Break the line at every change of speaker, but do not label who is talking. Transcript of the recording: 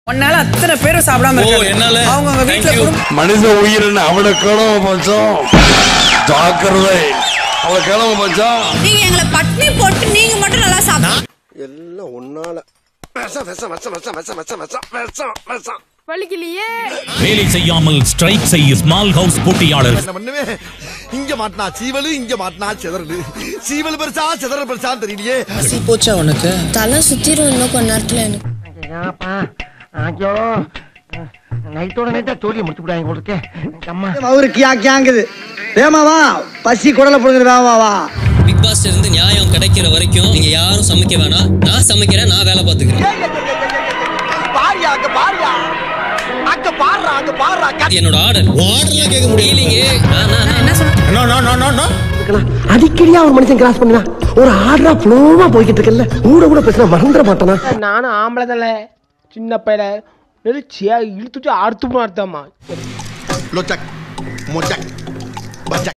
உன்னால அத்தனை பேரும் சாப்பிடாம
ஓ,
இருக்காங்க
என்னால?
அவங்க அவங்க வீட்டுல
Thank you.
குடும்பம்
மனித உயிரின் அவனை கிளம்ப மச்சான் ஜாக்கிரதை அவளை கிளம்ப மச்சான்
நீங்க எங்களை பட்னி போட்டு நீங்க மட்டும் நல்லா சாப்பிடுங்க
எல்லாம் ஒன்னால விஷம் விஷம் விஷம் விஷம் விஷம் விஷம் விஷம் விஷம் விஷம்
வலிக்கலையே
வேலை செய்யாமல் ஸ்ட்ரைக் செய்ய ஸ்மால் ஹவுஸ் போட்டியாளர்
என்ன பண்ணுவேன் இங்க மாட்டினா சீவலு இங்க மாட்டினா சிதறலு சீவல் பெருசா சிதறல் பெருசான்னு தெரியலையே
பசி போச்சா உனக்கு
தலை சுத்திரும் இன்னும் கொஞ்ச நேரத்துல எனக்கு
ஐயோ நைட்டோட நைட்டா தோழியை முடிச்சு விடாங்க உங்களுக்கு அம்மா
அவரு கியா கியாங்குது வேமா வா பசி குடல புடுங்குது வேமா வா
பிக் பாஸ் இருந்து நியாயம் கிடைக்கிற வரைக்கும் நீங்க யாரும் சமைக்க வேணாம் நான் சமைக்கிறேன் நான் வேலை பார்த்துக்கிறேன்
பாரியா அங்க பாரியா அங்க பாடுறா அங்க பாடுறா
இது என்னோட ஆர்டர் ஆர்டர்லாம் கேட்க முடியலீங்க நான் நான் நான்
என்ன சொன்ன
அடிக்கடியா ஒரு மனுஷன் கிராஸ் பண்ணா ஒரு ஆர்டரா ஃப்ளோவா போய்கிட்டு இருக்கல கூட கூட பேசினா மறந்துட மாட்டானா
நானும் ஆம்பளை தலை சின்ன பையல நெரிச்சியா இழுத்துட்டு அறுத்து அர்த்தமா
லொச்சக் மொச்சக் பச்சக்